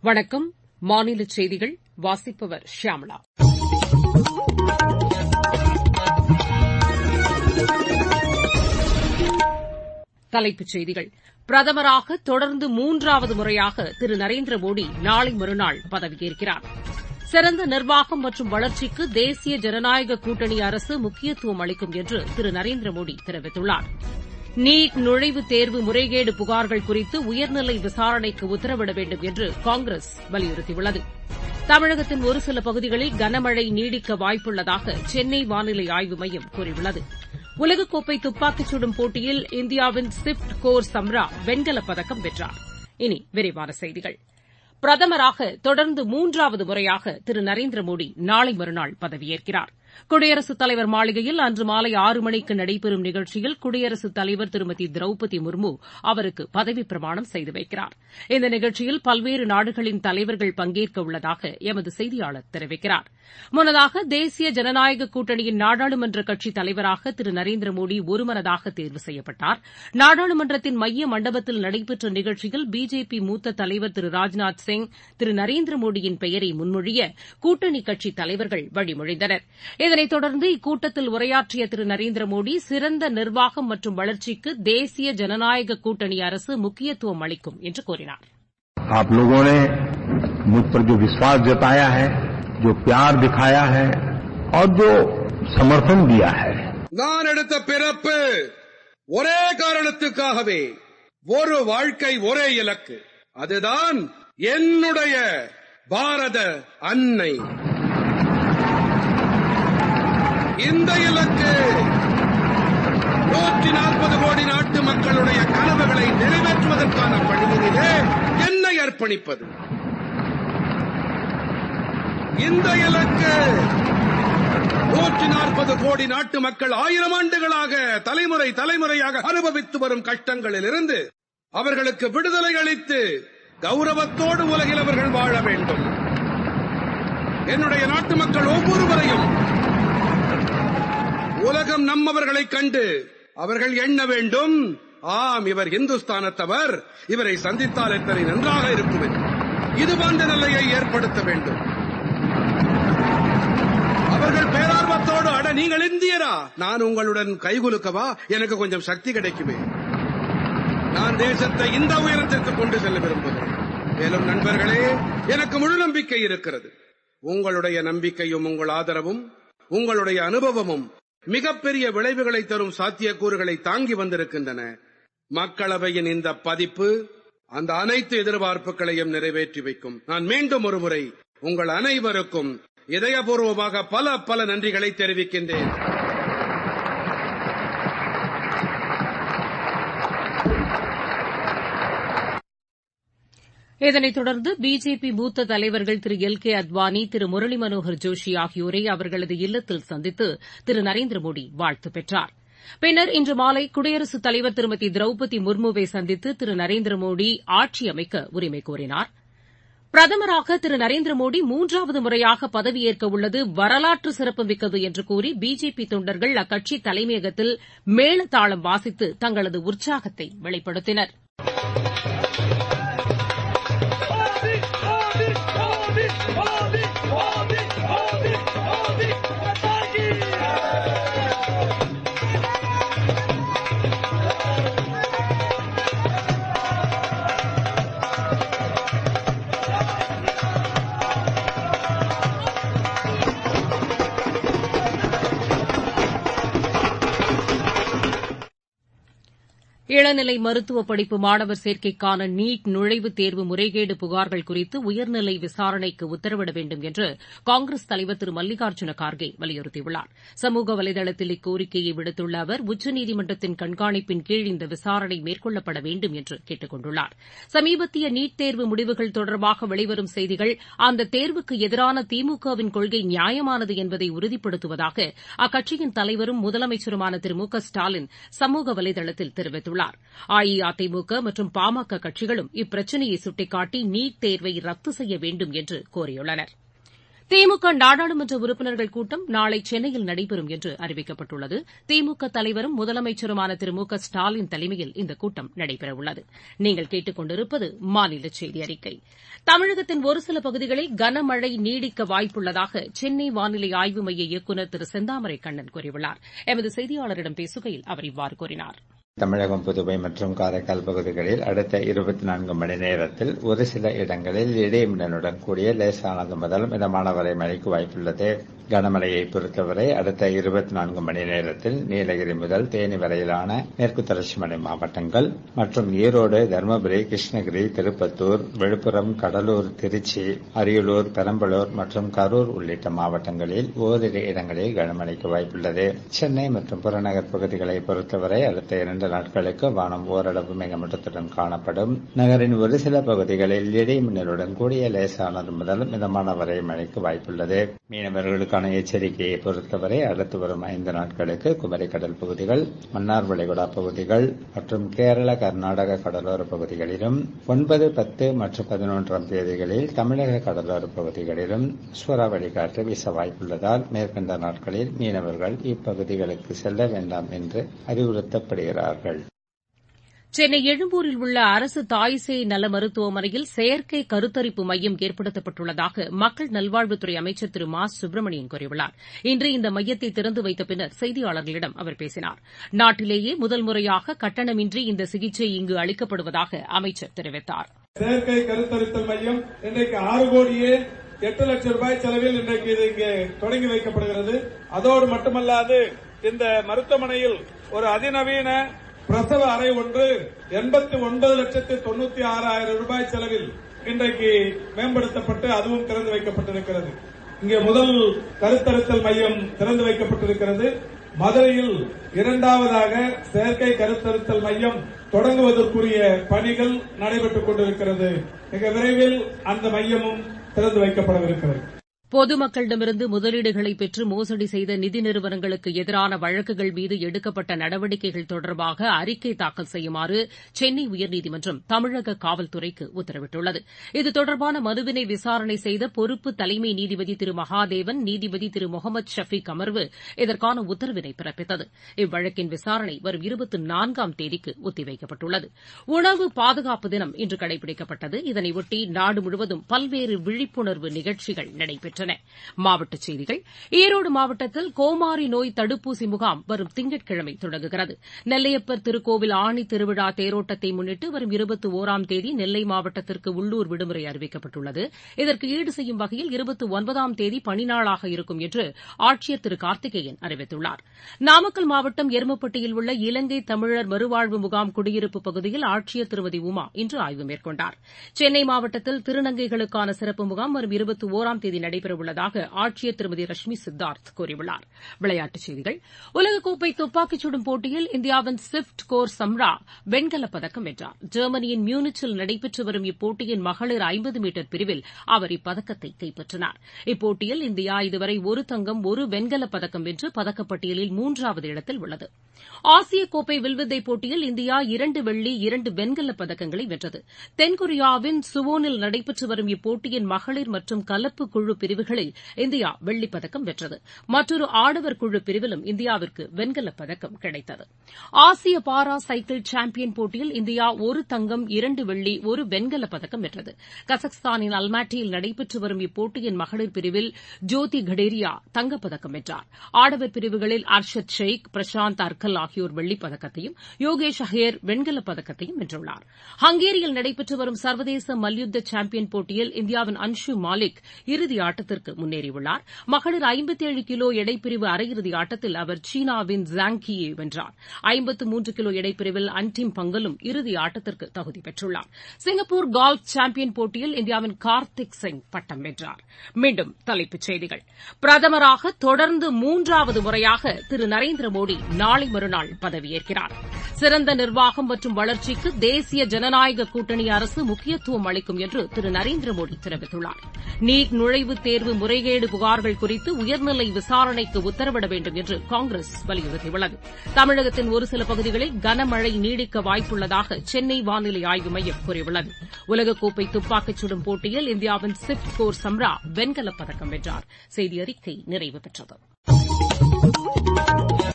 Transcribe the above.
வணக்கம் மாநில செய்திகள் வாசிப்பவர் ஷியாமளா தலைப்புச் செய்திகள் பிரதமராக தொடர்ந்து மூன்றாவது முறையாக திரு நரேந்திர மோடி நாளை மறுநாள் பதவியேற்கிறார் சிறந்த நிர்வாகம் மற்றும் வளர்ச்சிக்கு தேசிய ஜனநாயக கூட்டணி அரசு முக்கியத்துவம் அளிக்கும் என்று திரு நரேந்திர மோடி தெரிவித்துள்ளார் நீட் நுழைவுத் தேர்வு முறைகேடு புகார்கள் குறித்து உயர்நிலை விசாரணைக்கு உத்தரவிட வேண்டும் என்று காங்கிரஸ் வலியுறுத்தியுள்ளது தமிழகத்தின் ஒரு சில பகுதிகளில் கனமழை நீடிக்க வாய்ப்புள்ளதாக சென்னை வானிலை ஆய்வு மையம் கூறியுள்ளது உலகக்கோப்பை துப்பாக்கிச் சுடும் போட்டியில் இந்தியாவின் சிப்ட் கோர் சம்ரா வெண்கலப் பதக்கம் வென்றார் இனி விரிவான செய்திகள் பிரதமராக தொடர்ந்து மூன்றாவது முறையாக திரு நரேந்திர மோடி நாளை மறுநாள் பதவியேற்கிறார் குடியரசுத் தலைவர் மாளிகையில் அன்று மாலை ஆறு மணிக்கு நடைபெறும் நிகழ்ச்சியில் குடியரசுத் தலைவர் திருமதி திரௌபதி முர்மு அவருக்கு பதவிப் பிரமாணம் செய்து வைக்கிறார் இந்த நிகழ்ச்சியில் பல்வேறு நாடுகளின் தலைவர்கள் பங்கேற்க உள்ளதாக எமது செய்தியாளர் தெரிவிக்கிறார் முன்னதாக தேசிய ஜனநாயக கூட்டணியின் நாடாளுமன்ற கட்சித் தலைவராக திரு நரேந்திர மோடி ஒருமனதாக தேர்வு செய்யப்பட்டார் நாடாளுமன்றத்தின் மைய மண்டபத்தில் நடைபெற்ற நிகழ்ச்சியில் பிஜேபி மூத்த தலைவர் திரு ராஜ்நாத் சிங் திரு நரேந்திர மோடியின் பெயரை முன்மொழிய கூட்டணி கட்சித் தலைவர்கள் வழிமொழிந்தனர் இதனைத் தொடர்ந்து இக்கூட்டத்தில் உரையாற்றிய திரு நரேந்திர மோடி சிறந்த நிர்வாகம் மற்றும் வளர்ச்சிக்கு தேசிய ஜனநாயக கூட்டணி அரசு முக்கியத்துவம் அளிக்கும் என்று கூறினார் आप लोगों ने मुझ पर जो विश्वास जताया है जो प्यार दिखाया है और जो समर्थन दिया है நான் எடுத்த பிறப்பு ஒரே காரணத்துக்காகவே ஒரு வாழ்க்கை ஒரே இலக்கு அதுதான் என்னுடைய பாரத அன்னை இந்த இலக்கு நூற்றி நாற்பது கோடி நாட்டு மக்களுடைய கனவுகளை நிறைவேற்றுவதற்கான பணியிலே என்னை அர்ப்பணிப்பது இந்த இலக்கு நூற்றி நாற்பது கோடி நாட்டு மக்கள் ஆயிரம் ஆண்டுகளாக தலைமுறை தலைமுறையாக அனுபவித்து வரும் கஷ்டங்களில் இருந்து அவர்களுக்கு விடுதலை அளித்து கௌரவத்தோடு உலகில் அவர்கள் வாழ வேண்டும் என்னுடைய நாட்டு மக்கள் ஒவ்வொருவரையும் உலகம் நம்மவர்களைக் கண்டு அவர்கள் எண்ண வேண்டும் ஆம் இவர் இந்துஸ்தானத்தவர் இவரை சந்தித்தால் எத்தனை நன்றாக இருக்கும் என்று. இது போன்ற நிலையை ஏற்படுத்த வேண்டும் அவர்கள் பேரார்வத்தோடு அட நீங்கள் இந்தியரா நான் உங்களுடன் கைகுலுக்கவா எனக்கு கொஞ்சம் சக்தி கிடைக்குமே நான் தேசத்தை இந்த உயரத்திற்கு கொண்டு செல்ல விரும்புகிறேன் மேலும் நண்பர்களே எனக்கு முழு நம்பிக்கை இருக்கிறது உங்களுடைய நம்பிக்கையும் உங்கள் ஆதரவும் உங்களுடைய அனுபவமும் மிகப்பெரிய விளைவுகளை தரும் சாத்தியக்கூறுகளை தாங்கி வந்திருக்கின்றன மக்களவையின் இந்த பதிப்பு அந்த அனைத்து எதிர்பார்ப்புகளையும் நிறைவேற்றி வைக்கும் நான் மீண்டும் ஒருமுறை உங்கள் அனைவருக்கும் இதயபூர்வமாக பல பல நன்றிகளை தெரிவிக்கின்றேன் இதனைத் தொடர்ந்து பிஜேபி மூத்த தலைவர்கள் திரு எல் கே அத்வானி திரு முரளி மனோகர் ஜோஷி ஆகியோரை அவர்களது இல்லத்தில் சந்தித்து திரு நரேந்திர மோடி வாழ்த்து பெற்றார் பின்னர் இன்று மாலை குடியரசுத் தலைவர் திருமதி திரௌபதி முர்முவை சந்தித்து திரு நரேந்திர மோடி ஆட்சி அமைக்க உரிமை கோரினார் பிரதமராக திரு நரேந்திர மோடி மூன்றாவது முறையாக பதவியேற்க உள்ளது வரலாற்று சிறப்புமிக்கது என்று கூறி பிஜேபி தொண்டர்கள் அக்கட்சி தலைமையகத்தில் மேளதாளம் வாசித்து தங்களது உற்சாகத்தை வெளிப்படுத்தினர் இளநிலை மருத்துவ படிப்பு மாணவர் சேர்க்கைக்கான நீட் நுழைவுத் தேர்வு முறைகேடு புகார்கள் குறித்து உயர்நிலை விசாரணைக்கு உத்தரவிட வேண்டும் என்று காங்கிரஸ் தலைவர் திரு மல்லிகார்ஜுன கார்கே வலியுறுத்தியுள்ளார் சமூக வலைதளத்தில் இக்கோரிக்கையை விடுத்துள்ள அவர் உச்சநீதிமன்றத்தின் கண்காணிப்பின் கீழ் இந்த விசாரணை மேற்கொள்ளப்பட வேண்டும் என்று கேட்டுக் கொண்டுள்ளார் சமீபத்திய நீட் தேர்வு முடிவுகள் தொடர்பாக வெளிவரும் செய்திகள் அந்த தேர்வுக்கு எதிரான திமுகவின் கொள்கை நியாயமானது என்பதை உறுதிப்படுத்துவதாக அக்கட்சியின் தலைவரும் முதலமைச்சருமான திரு மு க ஸ்டாலின் சமூக வலைதளத்தில் தெரிவித்துள்ளார் அஇஅதிமுக மற்றும் பாமக கட்சிகளும் இப்பிரச்சினையை சுட்டிக்காட்டி நீட் தேர்வை ரத்து செய்ய வேண்டும் என்று கோரியுள்ளனா் திமுக நாடாளுமன்ற உறுப்பினர்கள் கூட்டம் நாளை சென்னையில் நடைபெறும் என்று அறிவிக்கப்பட்டுள்ளது திமுக தலைவரும் முதலமைச்சருமான திரு மு க ஸ்டாலின் தலைமையில் இந்த கூட்டம் நடைபெறவுள்ளது நீங்கள் கேட்டுக் கொண்டிருப்பது மாநில செய்தி அறிக்கை தமிழகத்தின் ஒரு சில பகுதிகளில் கனமழை நீடிக்க வாய்ப்புள்ளதாக சென்னை வானிலை ஆய்வு மைய இயக்குநர் திரு செந்தாமரை கண்ணன் கூறியுள்ளார் எமது செய்தியாளரிடம் பேசுகையில் அவர் இவ்வாறு கூறினார் தமிழகம் புதுவை மற்றும் காரைக்கால் பகுதிகளில் அடுத்த இருபத்தி நான்கு மணி நேரத்தில் ஒரு சில இடங்களில் இடைமின்னலுடன் கூடிய லேசானது முதல் மிதமான வரை மழைக்கு வாய்ப்புள்ளது கனமழையை பொறுத்தவரை அடுத்த இருபத்தி நான்கு மணி நேரத்தில் நீலகிரி முதல் தேனி வரையிலான மேற்கு தொடர்ச்சி மலை மாவட்டங்கள் மற்றும் ஈரோடு தருமபுரி கிருஷ்ணகிரி திருப்பத்தூர் விழுப்புரம் கடலூர் திருச்சி அரியலூர் பெரம்பலூர் மற்றும் கரூர் உள்ளிட்ட மாவட்டங்களில் ஓரிரு இடங்களில் கனமழைக்கு வாய்ப்புள்ளது சென்னை மற்றும் புறநகர் பகுதிகளை பொறுத்தவரை அடுத்த இரண்டு நாட்களுக்கு வானம் ஓரளவு மேகமூட்டத்துடன் காணப்படும் நகரின் ஒரு சில பகுதிகளில் இடி மின்னலுடன் கூடிய லேசானது முதல் மிதமான வரை மழைக்கு வாய்ப்புள்ளது மீனவர்களுக்கான எச்சரிக்கையை பொறுத்தவரை அடுத்து வரும் ஐந்து நாட்களுக்கு குமரி கடல் பகுதிகள் மன்னார் வளைகுடா பகுதிகள் மற்றும் கேரள கர்நாடக கடலோர பகுதிகளிலும் ஒன்பது பத்து மற்றும் பதினொன்றாம் தேதிகளில் தமிழக கடலோர பகுதிகளிலும் சூறாவளி காற்று வீச வாய்ப்புள்ளதால் மேற்கண்ட நாட்களில் மீனவர்கள் இப்பகுதிகளுக்கு செல்ல வேண்டாம் என்று அறிவுறுத்தப்படுகிறார்கள் சென்னை எழும்பூரில் உள்ள அரசு தாய்சேய் நல மருத்துவமனையில் செயற்கை கருத்தரிப்பு மையம் ஏற்படுத்தப்பட்டுள்ளதாக மக்கள் நல்வாழ்வுத்துறை அமைச்சர் திரு மா சுப்பிரமணியன் கூறியுள்ளார் இன்று இந்த மையத்தை திறந்து வைத்த பின்னர் செய்தியாளர்களிடம் அவர் பேசினார் நாட்டிலேயே முதல் முறையாக கட்டணமின்றி இந்த சிகிச்சை இங்கு அளிக்கப்படுவதாக அமைச்சர் தெரிவித்தார் செயற்கை கருத்தரித்தல் மையம் இன்றைக்கு ஆறு கோடியே எட்டு லட்சம் ரூபாய் செலவில் இன்றைக்கு இது இங்கே தொடங்கி வைக்கப்படுகிறது அதோடு மட்டுமல்லாது இந்த மருத்துவமனையில் ஒரு அதிநவீன பிரசவ அறை ஒன்று எண்பத்தி ஒன்பது லட்சத்து தொண்ணூத்தி ஆறாயிரம் ரூபாய் செலவில் இன்றைக்கு மேம்படுத்தப்பட்டு அதுவும் திறந்து வைக்கப்பட்டிருக்கிறது இங்கே முதல் கருத்தரித்தல் மையம் திறந்து வைக்கப்பட்டிருக்கிறது மதுரையில் இரண்டாவதாக செயற்கை கருத்தரித்தல் மையம் தொடங்குவதற்குரிய பணிகள் நடைபெற்றுக் கொண்டிருக்கிறது மிக விரைவில் அந்த மையமும் திறந்து வைக்கப்படவிருக்கிறது பொதுமக்களிடமிருந்து முதலீடுகளை பெற்று மோசடி செய்த நிதி நிறுவனங்களுக்கு எதிரான வழக்குகள் மீது எடுக்கப்பட்ட நடவடிக்கைகள் தொடர்பாக அறிக்கை தாக்கல் செய்யுமாறு சென்னை உயர்நீதிமன்றம் தமிழக காவல்துறைக்கு உத்தரவிட்டுள்ளது இது தொடர்பான மனுவினை விசாரணை செய்த பொறுப்பு தலைமை நீதிபதி திரு மகாதேவன் நீதிபதி திரு முகமது ஷபீக் அமர்வு இதற்கான உத்தரவினை பிறப்பித்தது இவ்வழக்கின் விசாரணை வரும் இருபத்தி நான்காம் தேதிக்கு ஒத்திவைக்கப்பட்டுள்ளது உணவு பாதுகாப்பு தினம் இன்று கடைபிடிக்கப்பட்டது இதனையொட்டி நாடு முழுவதும் பல்வேறு விழிப்புணர்வு நிகழ்ச்சிகள் நடைபெற்றன மாவட்டச் செய்திகள் ஈரோடு மாவட்டத்தில் கோமாரி நோய் தடுப்பூசி முகாம் வரும் திங்கட்கிழமை தொடங்குகிறது நெல்லையப்பர் திருக்கோவில் ஆணி திருவிழா தேரோட்டத்தை முன்னிட்டு வரும் இருபத்தி ஒராம் தேதி நெல்லை மாவட்டத்திற்கு உள்ளூர் விடுமுறை அறிவிக்கப்பட்டுள்ளது இதற்கு ஈடு செய்யும் வகையில் இருபத்தி ஒன்பதாம் தேதி பணிநாளாக இருக்கும் என்று ஆட்சியர் திரு கார்த்திகேயன் அறிவித்துள்ளார் நாமக்கல் மாவட்டம் எருமப்பட்டியில் உள்ள இலங்கை தமிழர் மறுவாழ்வு முகாம் குடியிருப்பு பகுதியில் ஆட்சியர் திருமதி உமா இன்று ஆய்வு மேற்கொண்டார் சென்னை மாவட்டத்தில் திருநங்கைகளுக்கான சிறப்பு முகாம் வரும் இருபத்தி ஒராம் தேதி நடைபெற நடைபெறவுள்ளதாக ஆட்சியர் திருமதி ரஷ்மி சித்தார்த் கூறியுள்ளார் விளையாட்டுச் செய்திகள் உலகக்கோப்பை துப்பாக்கிச் சுடும் போட்டியில் இந்தியாவின் ஸ்விப்ட் கோர் சம்ரா வெண்கலப் பதக்கம் வென்றார் ஜெர்மனியின் மியூனிச்சில் நடைபெற்று வரும் இப்போட்டியின் மகளிர் ஐம்பது மீட்டர் பிரிவில் அவர் இப்பதக்கத்தை கைப்பற்றினார் இப்போட்டியில் இந்தியா இதுவரை ஒரு தங்கம் ஒரு வெண்கலப் பதக்கம் வென்று பதக்கப்பட்டியலில் மூன்றாவது இடத்தில் உள்ளது ஆசிய கோப்பை வில்வித்தை போட்டியில் இந்தியா இரண்டு வெள்ளி இரண்டு வெண்கலப் பதக்கங்களை வென்றது தென்கொரியாவின் சுவோனில் நடைபெற்று வரும் இப்போட்டியின் மகளிர் மற்றும் கலப்பு குழு பிரிவுகளில் இந்தியா வெள்ளிப் பதக்கம் வென்றது மற்றொரு ஆடவர் குழு பிரிவிலும் இந்தியாவிற்கு வெண்கலப் பதக்கம் கிடைத்தது ஆசிய பாரா சைக்கிள் சாம்பியன் போட்டியில் இந்தியா ஒரு தங்கம் இரண்டு வெள்ளி ஒரு வெண்கலப் பதக்கம் வென்றது கசகஸ்தானின் அல்மாட்டியில் நடைபெற்று வரும் இப்போட்டியின் மகளிர் பிரிவில் ஜோதி கடேரியா தங்கப்பதக்கம் வென்றார் ஆடவர் பிரிவுகளில் அர்ஷத் ஷெய்க் பிரசாந்த் அர்கல் ஆகியோர் வெள்ளிப் பதக்கத்தையும் யோகேஷ் அஹேர் வெண்கலப் பதக்கத்தையும் வென்றுள்ளார் ஹங்கேரியில் நடைபெற்று வரும் சர்வதேச மல்யுத்த சாம்பியன் போட்டியில் இந்தியாவின் அன்ஷு மாலிக் இறுதி ஆட்டத்திற்கு முன்னேறியுள்ளார் மகளிர் ஐம்பத்தேழு கிலோ எடைப்பிரிவு அரையிறுதி ஆட்டத்தில் அவர் சீனாவின் ஜாங்கியை வென்றார் ஐம்பத்து மூன்று கிலோ எடைப்பிரிவில் அன்டிம் பங்கலும் இறுதி ஆட்டத்திற்கு தகுதி பெற்றுள்ளார் சிங்கப்பூர் கால்ஃப் சாம்பியன் போட்டியில் இந்தியாவின் கார்த்திக் சிங் பட்டம் வென்றார் மீண்டும் தலைப்புச் செய்திகள் பிரதமராக தொடர்ந்து மூன்றாவது முறையாக திரு நரேந்திர மோடி நாளை மறுநாள் பதவியேற்கிறார் சிறந்த நிர்வாகம் மற்றும் வளர்ச்சிக்கு தேசிய ஜனநாயக கூட்டணி அரசு முக்கியத்துவம் அளிக்கும் என்று திரு நரேந்திர மோடி தெரிவித்துள்ளார் நீட் நுழைவுத் தேர்வு முறைகேடு புகார்கள் குறித்து உயர்நிலை விசாரணைக்கு உத்தரவிட வேண்டும் என்று காங்கிரஸ் வலியுறுத்தியுள்ளது தமிழகத்தின் ஒரு சில பகுதிகளில் கனமழை நீடிக்க வாய்ப்புள்ளதாக சென்னை வானிலை ஆய்வு மையம் கூறியுள்ளது உலகக்கோப்பை துப்பாக்கிச் சுடும் போட்டியில் இந்தியாவின் சிப் கோர் சம்ரா வெண்கலப் பதக்கம் வென்றார் செய்தி அறிக்கை நிறைவு பெற்றது